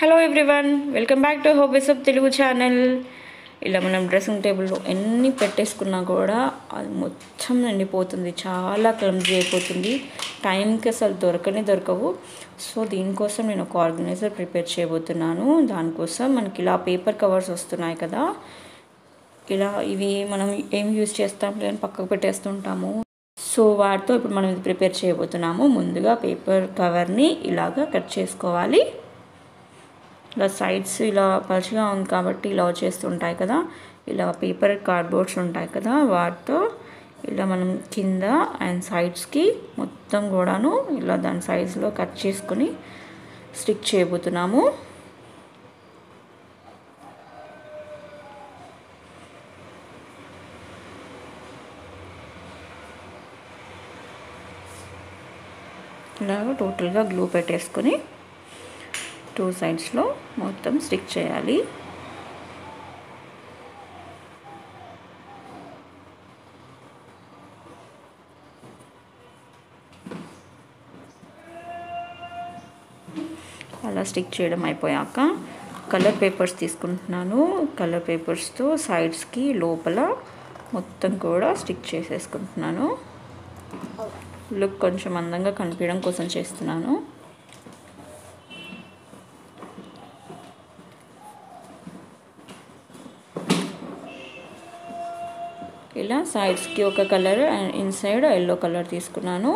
hello everyone welcome back to hobbies of Telugu channel ఇలా మనం dressing టేబుల్లో ఎన్ని పెట్టేసుకున్నా కూడా అది మొత్తం నిండిపోతుంది చాలా క్లమ్జీ అయిపోతుంది టైంకి అసలు దొరకనే దొరకవు సో దీనికోసం నేను ఒక ఆర్గనైజర్ ప్రిపేర్ చేయబోతున్నాను దానికోసం మనకి ఇలా పేపర్ కవర్స్ వస్తున్నాయి కదా ఇలా ఇవి మనం ఏం యూజ్ చేస్తాం లేదని పక్కకు పెట్టేస్తుంటాము సో వాటితో ఇప్పుడు మనం ఇది ప్రిపేర్ చేయబోతున్నాము ముందుగా పేపర్ కవర్ని ఇలాగా కట్ చేసుకోవాలి ఇలా సైడ్స్ ఇలా పలుచగా ఉంది కాబట్టి ఇలా వచ్చేస్తుంటాయి కదా ఇలా పేపర్ కార్డ్బోర్డ్స్ ఉంటాయి కదా వాటితో ఇలా మనం కింద అండ్ సైడ్స్కి మొత్తం కూడాను ఇలా దాని సైజులో కట్ చేసుకొని స్టిక్ చేయబోతున్నాము ఇలాగ టోటల్గా గ్లూ పెట్టేసుకొని టూ సైడ్స్లో మొత్తం స్టిక్ చేయాలి అలా స్టిక్ చేయడం అయిపోయాక కలర్ పేపర్స్ తీసుకుంటున్నాను కలర్ పేపర్స్తో సైడ్స్కి లోపల మొత్తం కూడా స్టిక్ చేసేసుకుంటున్నాను లుక్ కొంచెం అందంగా కనిపించడం కోసం చేస్తున్నాను ఇలా సైడ్స్కి ఒక colour and inside yellow colour తీసుకున్నాను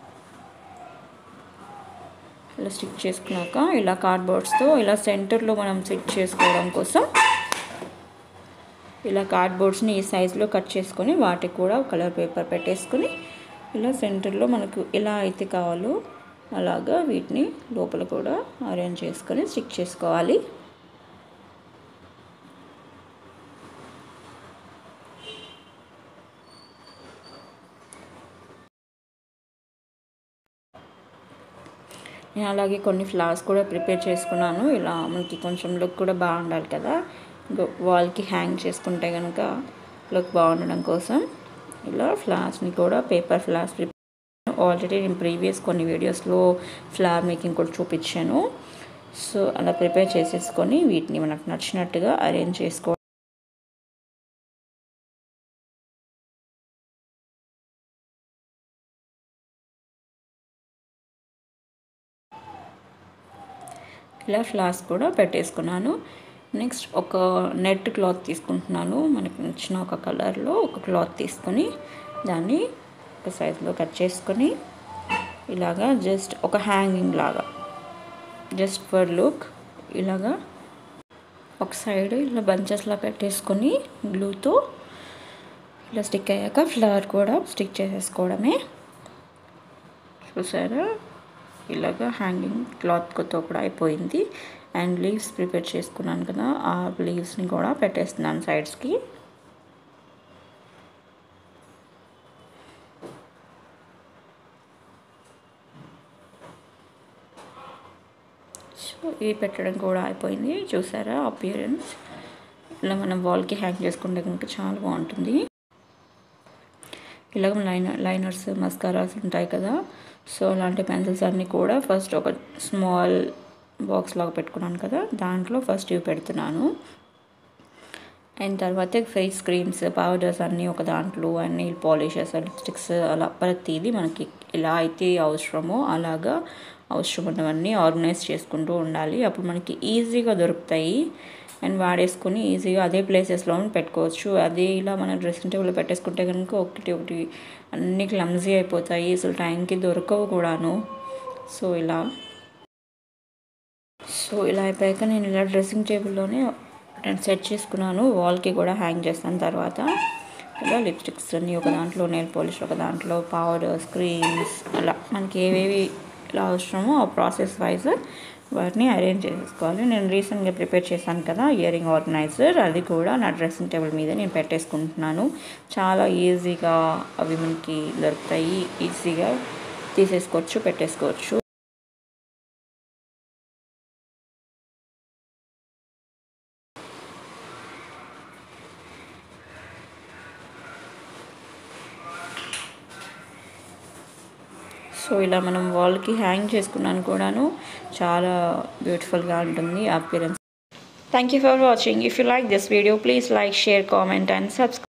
ఇలా స్టిక్ చేసుకున్నాక ఇలా కార్డ్బోర్డ్స్తో ఇలా సెంటర్లో మనం సెట్ చేసుకోవడం కోసం ఇలా కార్డ్బోర్డ్స్ని ఈ సైజులో కట్ చేసుకొని వాటికి కూడా కలర్ పేపర్ పెట్టేసుకొని ఇలా సెంటర్లో మనకు ఎలా అయితే కావాలో అలాగా వీటిని లోపల కూడా అరేంజ్ చేసుకొని స్టిక్ చేసుకోవాలి నేను అలాగే కొన్ని ఫ్లవర్స్ కూడా ప్రిపేర్ చేసుకున్నాను ఇలా మనకి కొంచెం లుక్ కూడా బాగుండాలి కదా వాల్కి హ్యాంగ్ చేసుకుంటే కనుక లుక్ బాగుండడం కోసం ఇలా ఫ్లవర్స్ని కూడా పేపర్ ఫ్లవర్స్ ప్రిపేర్ ఆల్రెడీ నేను ప్రీవియస్ కొన్ని వీడియోస్లో ఫ్లవర్ మేకింగ్ కూడా చూపించాను సో అలా ప్రిపేర్ చేసేసుకొని వీటిని మనకు నచ్చినట్టుగా అరేంజ్ చేసుకో ఇలా ఫ్లాస్ కూడా పెట్టేసుకున్నాను నెక్స్ట్ ఒక నెట్ క్లాత్ తీసుకుంటున్నాను మనకి నచ్చిన ఒక కలర్లో ఒక క్లాత్ తీసుకొని దాన్ని ఒక సైజులో కట్ చేసుకొని ఇలాగా జస్ట్ ఒక హ్యాంగింగ్ లాగా జస్ట్ ఫర్ లుక్ ఇలాగా ఒక సైడ్ ఇలా బంచెస్లా పెట్టేసుకొని గ్లూతో ఇలా స్టిక్ అయ్యాక ఫ్లవర్ కూడా స్టిక్ చేసేసుకోవడమే చూసారా ఇలాగా హ్యాంగింగ్ క్లాత్తో కూడా అయిపోయింది అండ్ లీవ్స్ ప్రిపేర్ చేసుకున్నాను కదా ఆ లీవ్స్ని కూడా పెట్టేస్తున్నాను సైడ్స్కి సో ఇవి పెట్టడం కూడా అయిపోయింది చూసారా అపియరెన్స్ ఇలా మనం వాల్కి హ్యాంగ్ చేసుకుంటే కనుక చాలా బాగుంటుంది ఇలాగ లైనర్ లైనర్స్ మస్కారాస్ ఉంటాయి కదా సో అలాంటి పెన్సిల్స్ అన్నీ కూడా ఫస్ట్ ఒక స్మాల్ బాక్స్ లాగా పెట్టుకున్నాను కదా దాంట్లో ఫస్ట్ ఇవి పెడుతున్నాను అండ్ తర్వాత ఫేస్ క్రీమ్స్ పౌడర్స్ అన్నీ ఒక దాంట్లో అండ్ నెయిల్ పాలిషెస్ లిప్స్టిక్స్ అలా ప్రతిదీ మనకి ఎలా అయితే అవసరమో అలాగా అవసరం ఉన్నవన్నీ ఆర్గనైజ్ చేసుకుంటూ ఉండాలి అప్పుడు మనకి ఈజీగా దొరుకుతాయి అండ్ వాడేసుకొని ఈజీగా అదే ప్లేసెస్లో పెట్టుకోవచ్చు అదే ఇలా మన డ్రెస్సింగ్ టేబుల్లో పెట్టేసుకుంటే కనుక ఒకటి ఒకటి అన్నీ క్లమ్జీ అయిపోతాయి అసలు టైంకి దొరకవు కూడాను సో ఇలా సో ఇలా అయిపోయాక నేను ఇలా డ్రెస్సింగ్ టేబుల్లోనే నేను సెట్ చేసుకున్నాను వాల్కి కూడా హ్యాంగ్ చేస్తాను తర్వాత ఇలా లిప్స్టిక్స్ అన్నీ ఒక దాంట్లో నెయిల్ పాలిష్ ఒక దాంట్లో పౌడర్స్ క్రీమ్స్ అలా మనకి ఏవేవి ఇలా అవసరమో ఆ ప్రాసెస్ వైజ్ వాటిని అరేంజ్ చేసేసుకోవాలి నేను రీసెంట్గా ప్రిపేర్ చేశాను కదా ఇయర్ రింగ్ ఆర్గనైజర్ అది కూడా నా డ్రెస్సింగ్ టేబుల్ మీద నేను పెట్టేసుకుంటున్నాను చాలా ఈజీగా అవి మనకి దొరుకుతాయి ఈజీగా తీసేసుకోవచ్చు పెట్టేసుకోవచ్చు సో సో ఇలా మనం వాల్కి హ్యాంగ్ చేసుకున్నాను కూడాను చాలా బ్యూటిఫుల్గా ఉంటుంది appearance thank you for watching if you like this video please like share comment and subscribe